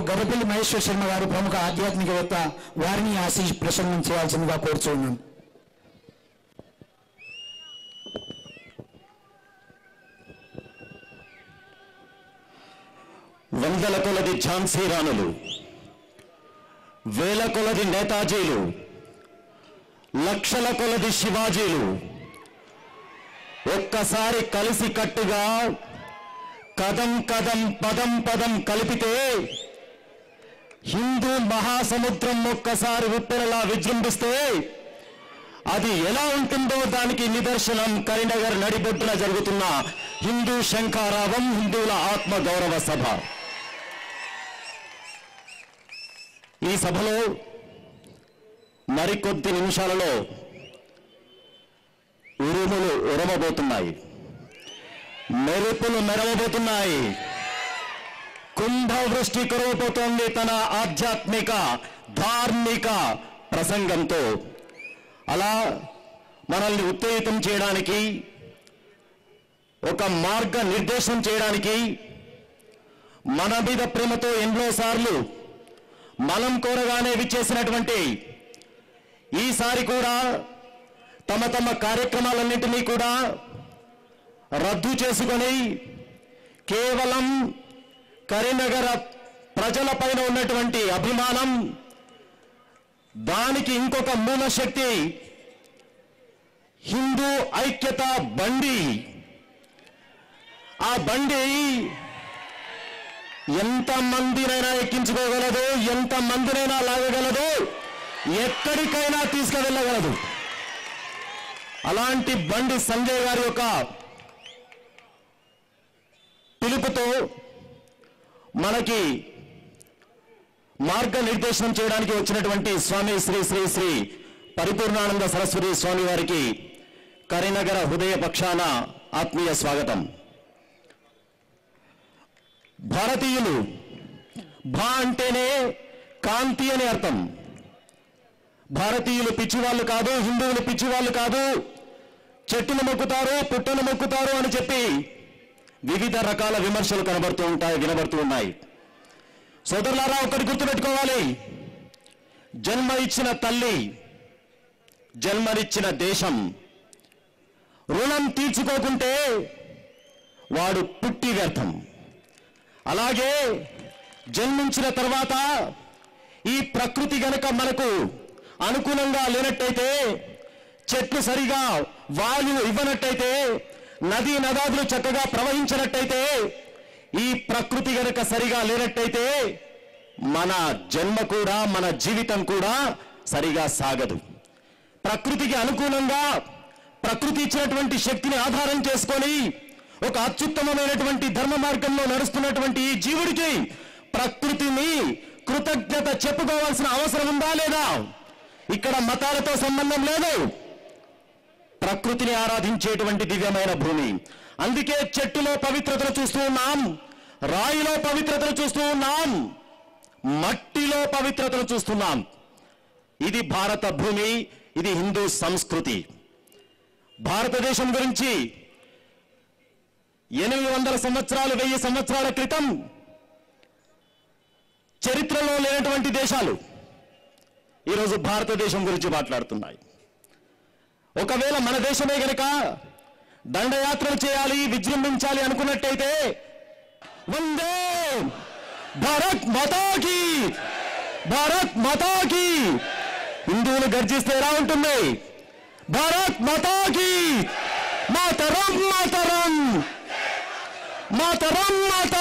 గదపల్లి మహేశ్వర శర్మ గారు ప్రముఖ ఆధ్యాత్మికవేత్త వారిని ఆశీష్ ప్రసంగం చేయాల్సిందిగా కోరుచున్నాను వందల కొలది ఝాన్సీ రాణులు వేల కొలది నేతాజీలు లక్షల కొలది శివాజీలు ఒక్కసారి కలిసి కట్టుగా కదం కదం పదం పదం కలిపితే హిందూ మహాసముద్రం ఒక్కసారి ఉప్పెనలా విజృంభిస్తే అది ఎలా ఉంటుందో దానికి నిదర్శనం కరీంనగర్ నడిబొడ్డున జరుగుతున్న హిందూ శంఖారావం హిందువుల ఆత్మ గౌరవ సభ ఈ సభలో మరికొద్ది నిమిషాలలో ఉరుములు ఉరమబోతున్నాయి మెరుపులు మెరవబోతున్నాయి కుంభవృష్టి కురవబోతోంది తన ఆధ్యాత్మిక ధార్మిక ప్రసంగంతో అలా మనల్ని ఉత్తేజితం చేయడానికి ఒక మార్గ నిర్దేశం చేయడానికి మన మీద ప్రేమతో ఎన్నోసార్లు మనం కోరగానే విచ్చేసినటువంటి ఈసారి కూడా తమ తమ కార్యక్రమాలన్నింటినీ కూడా రద్దు చేసుకొని కేవలం కరీంనగర్ ప్రజలపైన ఉన్నటువంటి అభిమానం దానికి ఇంకొక మూల శక్తి హిందూ ఐక్యత బండి ఆ బండి ఎంత మందినైనా ఎక్కించుకోగలదు ఎంత మందినైనా లాగగలదు ఎక్కడికైనా తీసుకువెళ్ళగలదు అలాంటి బండి సంజయ్ గారి యొక్క పిలుపుతో మనకి మార్గనిర్దేశనం చేయడానికి వచ్చినటువంటి స్వామి శ్రీ శ్రీ శ్రీ పరిపూర్ణానంద సరస్వతి స్వామి వారికి కరీంనగర హృదయ పక్షాన ఆత్మీయ స్వాగతం భారతీయులు భా అంటేనే కాంతి అని అర్థం భారతీయులు పిచ్చివాళ్ళు కాదు హిందువులు పిచ్చివాళ్ళు కాదు చెట్టును మొక్కుతారు పుట్టను మొక్కుతారు అని చెప్పి వివిధ రకాల విమర్శలు కనబడుతూ ఉంటాయి వినబడుతూ ఉన్నాయి సోదరులారా ఒకటి గుర్తుపెట్టుకోవాలి జన్మ ఇచ్చిన తల్లి జన్మనిచ్చిన దేశం రుణం తీర్చుకోకుంటే వాడు పుట్టి వ్యర్థం అలాగే జన్మించిన తర్వాత ఈ ప్రకృతి గనక మనకు అనుకూలంగా లేనట్టయితే చెట్లు సరిగా వాయువు ఇవ్వనట్టయితే నదీ నదాదులు చక్కగా ప్రవహించినట్టయితే ఈ ప్రకృతి గనక సరిగా లేనట్టయితే మన జన్మ కూడా మన జీవితం కూడా సరిగా సాగదు ప్రకృతికి అనుకూలంగా ప్రకృతి ఇచ్చినటువంటి శక్తిని ఆధారం చేసుకొని ఒక అత్యుత్తమమైనటువంటి ధర్మ మార్గంలో నడుస్తున్నటువంటి ఈ జీవుడికి ప్రకృతిని కృతజ్ఞత చెప్పుకోవాల్సిన అవసరం ఉందా లేదా ఇక్కడ మతాలతో సంబంధం లేదు ప్రకృతిని ఆరాధించేటువంటి దివ్యమైన భూమి అందుకే చెట్టులో పవిత్రతను చూస్తూ ఉన్నాం రాయిలో పవిత్రతను చూస్తూ ఉన్నాం మట్టిలో పవిత్రతను చూస్తున్నాం ఇది భారత భూమి ఇది హిందూ సంస్కృతి భారతదేశం గురించి ఎనిమిది వందల సంవత్సరాలు వెయ్యి సంవత్సరాల క్రితం చరిత్రలో లేనటువంటి దేశాలు ఈరోజు భారతదేశం గురించి మాట్లాడుతున్నాయి ఒకవేళ మన దేశమే గనక దండయాత్రలు చేయాలి విజృంభించాలి అనుకున్నట్టయితే వందే భారత్ మాతాకి భారత్ మాతాకి హిందువులు గర్జిస్తే ఎలా ఉంటుంది భారత్ మాతాకి మాతరం మాతరం మాతరం మాతరం